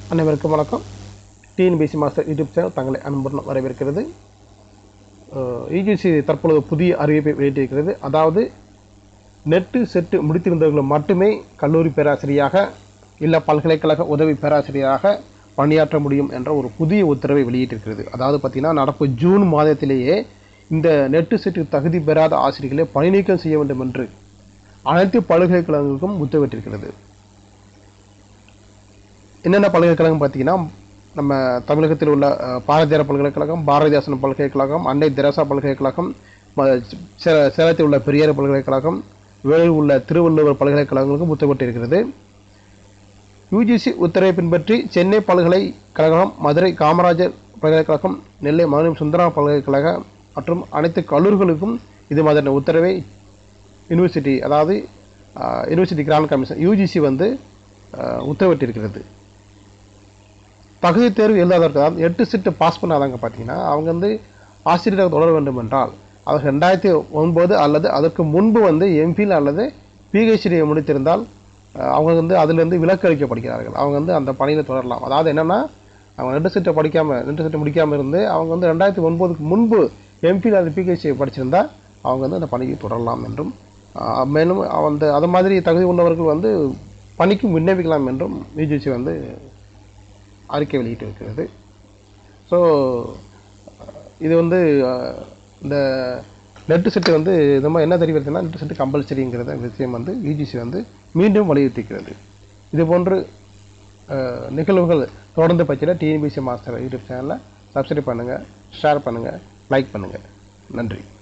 அனைவருக்கும் வணக்கம் TNPSC master YouTube channel தங்களை அன்புடன் வரவேற்கிறது யூஜிசி தற்பொழுது புதிய அறிவிப்பை வெளியிட்டிருக்கிறது அதாவது நெட்டு செட்டு முடித்திருந்தவர்கள் மட்டுமே கல்லூரி பேராசிரியராக இல்லை பல்கலைக்கழக உதவி பேராசிரியராக பணியாற்ற முடியும் என்ற ஒரு புதிய உத்தரவை வெளியிட்டிருக்கிறது அதாவது பார்த்திங்கன்னா நடப்பு ஜூன் மாதத்திலேயே இந்த நெட்டு செட்டு தகுதி பெறாத ஆசிரியர்களை பணி நீக்கம் செய்ய வேண்டும் என்று அனைத்து பல்கலைக்கழகங்களுக்கும் உத்தரவிட்டிருக்கிறது என்னென்ன பல்கலைக்கழகம் பார்த்தீங்கன்னா நம்ம தமிழகத்தில் உள்ள அஹ், பாரதியார் பல்கலைக்கழகம் பாரதிதாசன் பல்கலைக்கழகம் அன்னை தெரசா பல்கலைக்கழகம் ம- சே- சேலத்தில் உள்ள பெரியார் பல்கலைக்கழகம் வேலூர் உள்ள திருவள்ளுவர் பல்கலைக்கழகங்களுக்கும் உத்தரவிட்டிருக்கிறது யுஜிசி உத்தரவை பின்பற்றி சென்னை பல்கலைக்கழகம் மதுரை காமராஜர் பல்கலைக்கழகம் நெல்லை மதுரை சுந்தரா பல்கலைக்கழகம் மற்றும் அனைத்து கல்லூரிகளுக்கும் இது மாதிரியான உத்தரவை யூனிவர்சிட்டி அதாவது யூனிவர்சிட்டி கிராண்ட் கமிஷன் யூஜிசி வந்து அஹ், உத்தரவிட்டிருக்கிறது தகுதி தேர்வு எழுதாதவர்கள் அதாவது எட்டு செட்டு பாஸ் பண்ணாதவங்க பார்த்தீங்கன்னா அவங்க வந்து ஆசிரியராக தொடர வேண்டும் என்றால் அவர் ரெண்டாயிரத்தி ஒன்பது அல்லது அதற்கு முன்பு வந்து எம்பில் அல்லது பிஹெச்டி முடித்திருந்தால் அஹ், அவங்க வந்து அதிலிருந்து விலக்கு அளிக்கப்படுகிறார்கள் அவங்க வந்து அந்த பணியில் தொடரலாம் அதாவது என்னென்னா அவங்க ரெண்டு செட்டை படிக்காமல் ரெண்டு செட்டை முடிக்காமல் இருந்து அவங்க வந்து ரெண்டாயிரத்தி ஒன்பதுக்கு முன்பு எம்பியில் அல்லது பிஹெச்டி படிச்சிருந்தா அவங்க வந்து அந்த பணியை தொடரலாம் என்றும் அஹ், மேலும் அந்த அது மாதிரி தகுதி உள்ளவர்கள் வந்து பணிக்கும் விண்ணப்பிக்கலாம் என்றும் யூஜிசி வந்து அறிக்கை வெளியிட்டிருக்கிறது ஸோ இது வந்து அஹ், இந்த நெட்டு செட்டு வந்து நம்ம என்ன தெரிவிக்கிறதுனா நெட்டு செட்டு கம்பல்சரிங்கிறத விஷயம் வந்து யூஜிசி வந்து மீண்டும் வலியுறுத்திக்கிறது இது போன்று அஹ், நிகழ்வுகள் தொடர்ந்து பற்றின டிஎன்பிசி மாஸ்டர் யூடியூப் சேனலை சப்ஸ்கிரைப் பண்ணுங்கள் ஷேர் பண்ணுங்கள் லைக் பண்ணுங்கள் நன்றி